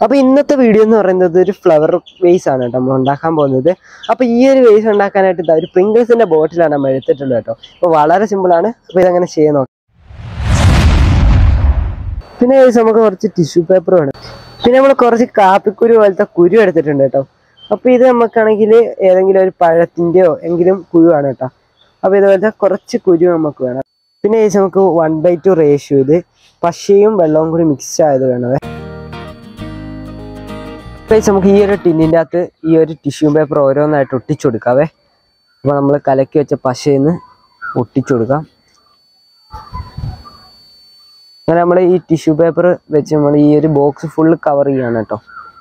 അപ്പോൾ ഇന്നത്തെ വീഡിയോ എന്ന് പറയുന്നത് ഒരു ഫ്ലവർ വേസ് ആണ് കേട്ടോ നമ്മൾ ഉണ്ടാക്കാൻ പോകുന്നത് അപ്പോൾ ഈ ഒരു വേസ് ഉണ്ടാക്കാനായിട്ട് ഇതാ ഒരു പ്രിങ്കിൾസിന്റെ ബോട്ടിലാണ് നമ്മൾ എടുത്തിട്ടുള്ളത് കേട്ടോ അപ്പോൾ വളരെ സിമ്പിൾ ആണ് അപ്പോൾ ഇതങ്ങനെ ചെയ്യാൻ നോക്കാം പിന്നെ guys നമുക്ക് കുറച്ച് ടിഷ്യൂ പേപ്പർ വേണം പിന്നെ നമ്മൾ കുറച്ച് കാപ്പിക്കുരു പോലത്തെ കുരു എടുത്തിട്ടുണ്ട് കേട്ടോ അപ്പോൾ ഇത് നമുക്കാണെങ്കിൽ ഏതെങ്കിലും ഒരു പഴത്തിൻ്റെയോ എങ്കിലും കുരുവാണ് കേട്ടോ അപ്പോൾ ഇതുപോലത്തെ കുറച്ച് കുരു നമുക്ക് വേണം പിന്നെ guys നമുക്ക് വൺ ബൈ ടു റേഷ്യോയിൽ പശയും വെള്ളവും കൂടി മിക്സ് ആയത് വേണമേ ഗൈസ് നമുക്ക് ഈ ഒരു ടിന്നിൻ്റെ അകത്ത് ഈ ഒരു ടിഷ്യൂ പേപ്പർ ഓരോന്നായിട്ട് ഒട്ടിച്ചു കൊടുക്കാവേ അപ്പോൾ നമ്മൾ കലക്കി വെച്ച പശയിന്ന് ഒട്ടിച്ചു കൊടുക്കാം അങ്ങനെ നമ്മൾ ഈ ടിഷ്യൂ പേപ്പർ വെച്ച് നമ്മൾ ഈ ഒരു ബോക്സ് ഫുള്ള് കവർ ചെയ്യാണ് കേട്ടോ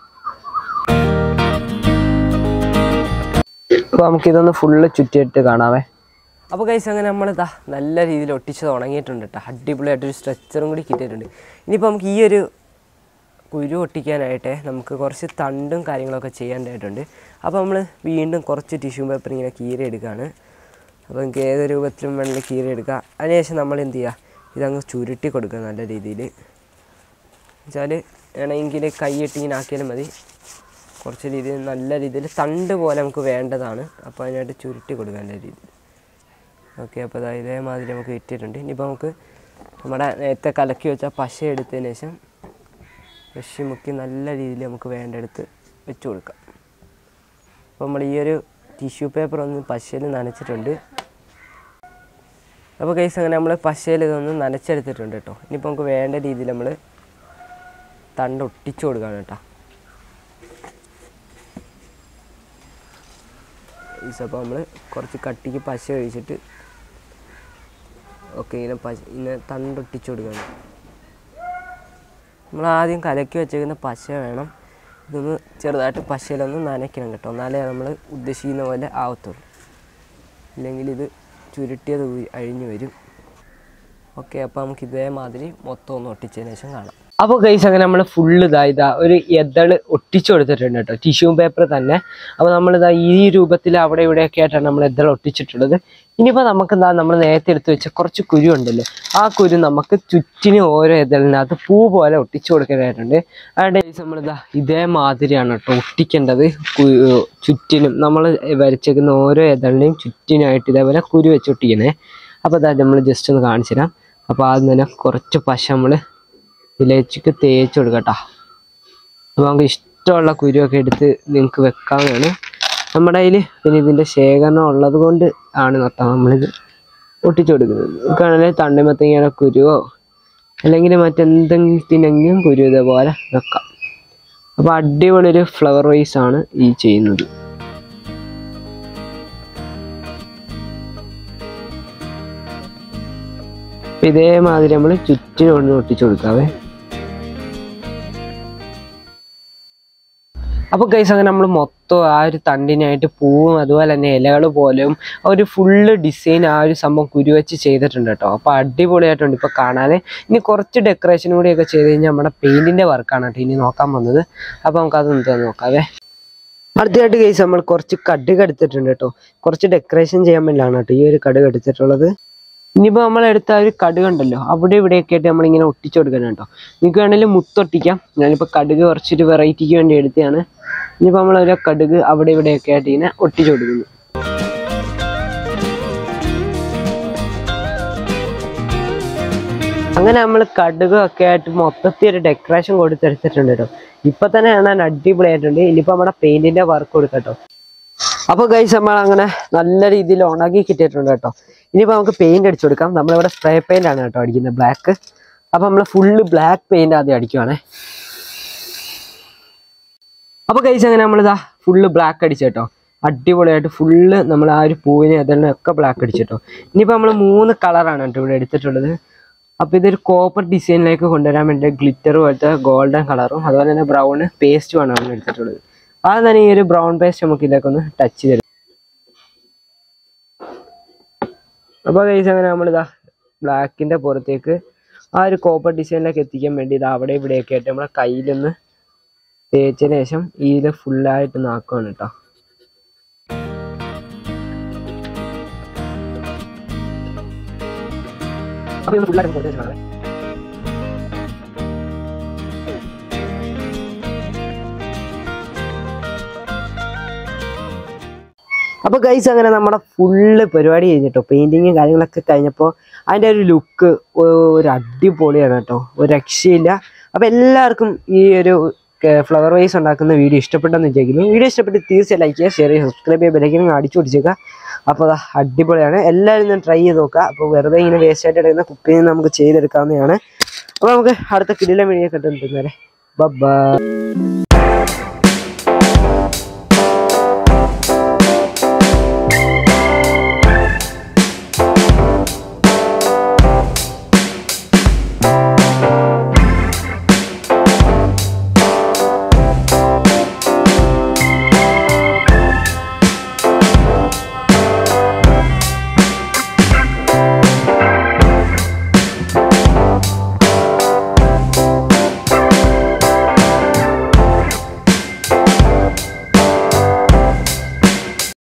അപ്പോൾ നമുക്കിതൊന്ന് ഫുള്ള് ചുറ്റിയിട്ട് കാണാവേ അപ്പോൾ കൈസ് അങ്ങനെ നമ്മൾ ഇതാ നല്ല രീതിയിൽ ഒട്ടിച്ചത് ഉണങ്ങിയിട്ടുണ്ട് കേട്ടോ അടിപൊളിയായിട്ടൊരു സ്ട്രെച്ചറും കൂടി കിട്ടിയിട്ടുണ്ട് ഇനിയിപ്പോൾ നമുക്ക് ഈ ഒരു കുരു ഒട്ടിക്കാനായിട്ട് നമുക്ക് കുറച്ച് തണ്ടും കാര്യങ്ങളൊക്കെ ചെയ്യേണ്ടതായിട്ടുണ്ട് അപ്പോൾ നമ്മൾ വീണ്ടും കുറച്ച് ടിഷ്യൂ പേപ്പർ ഇങ്ങനെ കീറി എടുക്കുകയാണ് അപ്പോൾ നമുക്ക് ഏത് രൂപത്തിലും വേണമെങ്കിൽ കീറി എടുക്കുക അതിനുശേഷം നമ്മൾ എന്ത് ചെയ്യുക ഇതങ്ങ് ചുരുട്ടി കൊടുക്കുക നല്ല രീതിയിൽ വെച്ചാൽ വേണമെങ്കിൽ കൈയിട്ട് ഇങ്ങനെ ആക്കിയാലും മതി കുറച്ച് രീതിയിൽ നല്ല രീതിയിൽ തണ്ട് പോലെ നമുക്ക് വേണ്ടതാണ് അപ്പോൾ അതിനായിട്ട് ചുരുട്ടി കൊടുക്കുക നല്ല രീതിയിൽ ഓക്കെ അപ്പോൾ അതാ ഇതേമാതിരി നമുക്ക് കിട്ടിയിട്ടുണ്ട് ഇനിയിപ്പോൾ നമുക്ക് നമ്മുടെ നേരത്തെ കലക്കി വെച്ച പശ എടുത്തതിന് ശേഷം ബ്രഷ് മുക്കി നല്ല രീതിയിൽ നമുക്ക് വേണ്ടെടുത്ത് വെച്ച് കൊടുക്കാം അപ്പോൾ നമ്മൾ ഈ ഒരു ടിഷ്യൂ പേപ്പർ ഒന്ന് പശയിൽ നനച്ചിട്ടുണ്ട് അപ്പോൾ കേസ് അങ്ങനെ നമ്മൾ പശയിൽ ഇതൊന്ന് നനച്ചെടുത്തിട്ടുണ്ട് കേട്ടോ ഇനിയിപ്പോൾ നമുക്ക് വേണ്ട രീതിയിൽ നമ്മൾ തണ്ട് ഒട്ടിച്ചു കൊടുക്കുകയാണ് കേട്ടോ അപ്പോൾ നമ്മൾ കുറച്ച് കട്ടിക്ക് പശ ഒഴിച്ചിട്ട് ഓക്കെ ഇങ്ങനെ പശ ഇങ്ങനെ തണ്ടൊട്ടിച്ചു കൊടുക്കുകയാണ് നമ്മൾ ആദ്യം കലക്കി വെച്ചേക്കുന്ന പശ വേണം ഇതൊന്ന് ചെറുതായിട്ട് പശയിലൊന്ന് നനയ്ക്കണം കേട്ടോ എന്നാലേ നമ്മൾ ഉദ്ദേശിക്കുന്ന പോലെ ആവത്തുള്ളൂ ഇല്ലെങ്കിൽ ഇത് ചുരുട്ടിയത് ഊരി അഴിഞ്ഞു വരും ഓക്കെ അപ്പോൾ നമുക്ക് ഇതേമാതിരി മൊത്തം ഒന്ന് ഒട്ടിച്ചതിന് ശേഷം കാണാം അപ്പോൾ കൈസ് അങ്ങനെ നമ്മൾ ഫുള്ള് ഇതാ ഇതാ ഒരു എതള് ഒട്ടിച്ചു കൊടുത്തിട്ടുണ്ട് കേട്ടോ ടിഷ്യൂ പേപ്പർ തന്നെ അപ്പോൾ നമ്മളിതാ ഈ രൂപത്തിൽ അവിടെ ഇവിടെയൊക്കെ ആയിട്ടാണ് നമ്മൾ എതൾ ഒട്ടിച്ചിട്ടുള്ളത് ഇനിയിപ്പോൾ നമുക്ക് എന്താ നമ്മൾ നേരത്തെ എടുത്ത് വെച്ച കുറച്ച് കുരു ഉണ്ടല്ലോ ആ കുരു നമുക്ക് ചുറ്റിനും ഓരോ എതളിനകത്ത് പൂ പോലെ ഒട്ടിച്ചു കൊടുക്കാനായിട്ടുണ്ട് അതുകൊണ്ട് നമ്മളിതാ ഇതേമാതിരിയാണ് കേട്ടോ ഒട്ടിക്കേണ്ടത് കു- ചുറ്റിനും നമ്മൾ വരച്ചേക്കുന്ന ഓരോ എതളിനെയും ചുറ്റിനായിട്ട് ഇതേപോലെ കുരു വെച്ച് ഒട്ടിക്കണേ അപ്പോൾ അതാ നമ്മൾ ജസ്റ്റ് ഒന്ന് കാണിച്ചു തരാം അപ്പോൾ ആദ്യം തന്നെ കുറച്ച് പശ നമ്മൾ ഇതിലേക്ക് തേച്ച് കൊടുക്കട്ടോ അപ്പോൾ നമുക്ക് ഇഷ്ടമുള്ള കുരുവൊക്കെ എടുത്ത് നിങ്ങൾക്ക് വെക്കാവുന്നതാണ് നമ്മുടെ കയ്യിൽ പിന്നെ ഇതിൻ്റെ ശേഖരണം ഉള്ളത് കൊണ്ട് ആണ് നട്ടാ നമ്മളിത് ഒട്ടിച്ചു കൊടുക്കുന്നത് നമുക്കാണെങ്കിൽ തണ്ണിമത്തങ്ങയുടെ കുരുവോ അല്ലെങ്കിൽ മറ്റെന്തെങ്കിനെങ്കിലും കുരു ഇതേപോലെ വെക്കാം അപ്പോൾ അടിപൊളി ഒരു ഫ്ലവർ വൈസ് ആണ് ഈ ചെയ്യുന്നത് അപ്പൊ ഇതേമാതിരി നമ്മൾ ചുറ്റിനും കൊണ്ട് ഒട്ടിച്ചു കൊടുക്കാവേ അപ്പോൾ ഗൈസ് അങ്ങനെ നമ്മൾ മൊത്തം ആ ഒരു തണ്ടിനായിട്ട് പൂവും അതുപോലെ തന്നെ ഇലകൾ പോലെയും ആ ഒരു ഫുള്ള് ഡിസൈൻ ആ ഒരു സംഭവം കുരുവെച്ച് ചെയ്തിട്ടുണ്ട് കേട്ടോ അപ്പോൾ അടിപൊളിയായിട്ടുണ്ട് ഇപ്പോൾ കാണാൻ ഇനി കുറച്ച് ഡെക്കറേഷൻ കൂടിയൊക്കെ ചെയ്ത് കഴിഞ്ഞാൽ നമ്മുടെ പെയിൻറ്റിൻ്റെ വർക്കാണ് കേട്ടോ ഇനി നോക്കാൻ വന്നത് അപ്പോൾ നമുക്ക് അതൊന്ന് നോക്കാവേ അടുത്തതായിട്ട് ഗൈസ് നമ്മൾ കുറച്ച് കടുക് എടുത്തിട്ടുണ്ട് കേട്ടോ കുറച്ച് ഡെക്കറേഷൻ ചെയ്യാൻ വേണ്ടിയാണ് കേട്ടോ ഈ ഒരു കടുക് എടുത്തിട്ടുള്ളത് ഇനിയിപ്പോൾ നമ്മൾ എടുത്ത ആ ഒരു കടുക് ഉണ്ടല്ലോ അവിടെ ഇവിടെയൊക്കെ ആയിട്ട് നമ്മളിങ്ങനെ ഒട്ടിച്ചു കൊടുക്കണം കേട്ടോ നിങ്ങൾക്ക് വേണമെങ്കിൽ മുത്തൊട്ടിക്കാം ഞാനിപ്പോൾ കടുക് കുറച്ചൊരു വെറൈറ്റിക്ക് വേണ്ടി എടുത്തതാണ് ഇനിയിപ്പോൾ നമ്മൾ ഒരു കടുക് അവിടെ ഇവിടെയൊക്കെ ആയിട്ട് ഇങ്ങനെ ഒട്ടിച്ചു കൊടുക്കുന്നു അങ്ങനെ നമ്മൾ കടുക് ഒക്കെ ആയിട്ട് മൊത്തത്തിൽ ഒരു ഡെക്കറേഷൻ കൊടുത്തെടുത്തിട്ടുണ്ട് കേട്ടോ ഇപ്പൊ തന്നെ കാണാൻ അടിപൊളിയായിട്ടുണ്ട് ഇനിയിപ്പോൾ നമ്മുടെ പെയിന്റിന്റെ വർക്ക് കൊടുക്കട്ടോ അപ്പോൾ ഗൈസ് നമ്മൾ അങ്ങനെ നല്ല രീതിയിൽ ഉണക്കി കിട്ടിയിട്ടുണ്ട് കേട്ടോ ഇനിയിപ്പോൾ നമുക്ക് പെയിന്റ് അടിച്ചു കൊടുക്കാം നമ്മളിവിടെ സ്പ്രേ പെയിന്റ് ആണ് കേട്ടോ അടിക്കുന്നത് ബ്ലാക്ക് അപ്പോൾ നമ്മൾ ഫുള്ള് ബ്ലാക്ക് പെയിന്റ് ആദ്യം അടിക്കുവാണേ അപ്പോൾ ഗൈസ് അങ്ങനെ നമ്മളിതാ ഫുള്ള് ബ്ലാക്ക് അടിച്ചു കേട്ടോ അടിപൊളിയായിട്ട് ഫുള്ള് നമ്മൾ ആ ഒരു പൂവിനെ അതിനെ ഒക്കെ ബ്ലാക്ക് അടിച്ചിട്ടോ ഇനിയിപ്പോൾ നമ്മൾ മൂന്ന് കളറാണ് കേട്ടോ ഇവിടെ എടുത്തിട്ടുള്ളത് അപ്പോൾ ഇതൊരു കോപ്പർ ഡിസൈനിലേക്ക് കൊണ്ടുവരാൻ വേണ്ടി ഗ്ലിറ്റർ പോലത്തെ ഗോൾഡൻ കളറും അതുപോലെ തന്നെ ബ്രൗൺ പേസ്റ്റുമാണ് നമ്മൾ എടുത്തിട്ടുള്ളത് ആദ്യം തന്നെ ഈ ഒരു ബ്രൗൺ പേസ്റ്റ് നമുക്ക് ഇതിലേക്കൊന്ന് ടച്ച് ചെയ്ത് അപ്പോൾ ഗൈസ് അങ്ങനെ നമ്മളിതാ ബ്ലാക്കിൻ്റെ പുറത്തേക്ക് ആ ഒരു കോപ്പർ ഡിസൈനിലേക്ക് എത്തിക്കാൻ വേണ്ടി ഇത് അവിടെ ഇവിടെയൊക്കെ ആയിട്ട് നമ്മളെ കയ്യിലൊന്ന് തേച്ചതിന് ശേഷം ഇതിൽ ഫുള്ളായിട്ട് നാക്കുവാണ് കേട്ടോ അപ്പോൾ ഇത് ഫുള്ളായിട്ട് കൊടുത്തേക്കാണ് അപ്പോൾ ഗൈസ് അങ്ങനെ നമ്മുടെ ഫുള്ള് പരിപാടി കഴിഞ്ഞിട്ടോ പെയിൻറ്റിങ്ങും കാര്യങ്ങളൊക്കെ കഴിഞ്ഞപ്പോൾ അതിൻ്റെ ഒരു ലുക്ക് ഒരു അടിപൊളിയാണ് കേട്ടോ ഒരു രക്ഷയില്ല അപ്പോൾ എല്ലാവർക്കും ഈ ഒരു ഫ്ലവർ വൈസ് ഉണ്ടാക്കുന്ന വീഡിയോ ഇഷ്ടപ്പെട്ടെന്ന് വിചാരിക്കുന്നു വീഡിയോ ഇഷ്ടപ്പെട്ട് തീർച്ചയായും ലൈക്ക് ചെയ്യുക ഷെയർ ചെയ്യുക സബ്സ്ക്രൈബ് ചെയ്യുക ബെലൈക്കനും അടിച്ചു പിടിച്ചേക്കുക അപ്പോൾ അത് അടിപൊളിയാണ് എല്ലാവരും ഒന്ന് ട്രൈ ചെയ്ത് നോക്കുക അപ്പോൾ വെറുതെ ഇങ്ങനെ വേസ്റ്റ് ആയിട്ട് എടുക്കുന്ന കുപ്പിയിൽ നമുക്ക് ചെയ്തെടുക്കാവുന്നതാണ് അപ്പോൾ നമുക്ക് അടുത്ത കിടിലം വീഡിയോ കണ്ടുകൊണ്ടിരുന്നേരെ ബൈ